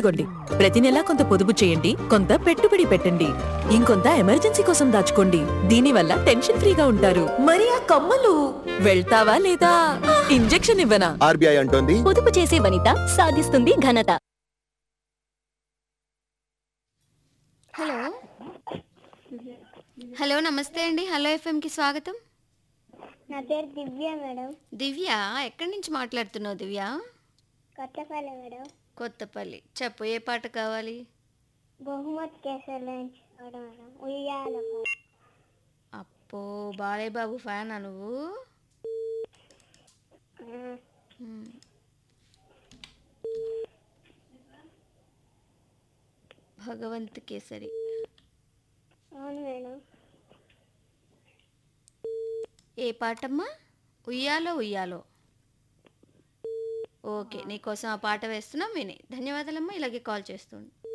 గుర్తుంచుకోండి ప్రతి నెలా కొంత పొదుపు చేయండి కొంత పెట్టుబడి పెట్టండి ఇంకొంత ఎమర్జెన్సీ కోసం దాచుకోండి దీనివల్ల టెన్షన్ ఫ్రీగా ఉంటారు మరి ఆ కమ్మలు వెళ్తావా లేదా ఇంజెక్షన్ ఇవ్వనా ఆర్బీఐ అంటోంది పొదుపు చేసే వనిత సాధిస్తుంది ఘనత హలో హలో నమస్తే అండి హలో ఎఫ్ఎంకి స్వాగతం నా పేరు దివ్య మేడం దివ్య ఎక్కడి నుంచి మాట్లాడుతున్నావు దివ్య కొత్తపల్లి మేడం కొత్తపల్లి చెప్పు ఏ పాట కావాలి బహుమతి కేసర్ లంచ్ మేడం ఉయ్యాల అప్పో బాలయ్య బాబు ఫ్యానా నువ్వు మ్మ్. భగవంత్ కేసరి అవును మేడం ఏ పాటమ్మా ఉయ్యాలో ఉయ్యాలో ఓకే నీకోసం ఆ పాట వేస్తున్నాం విని ధన్యవాదాలమ్మా ఇలాగే కాల్ చేస్తుండు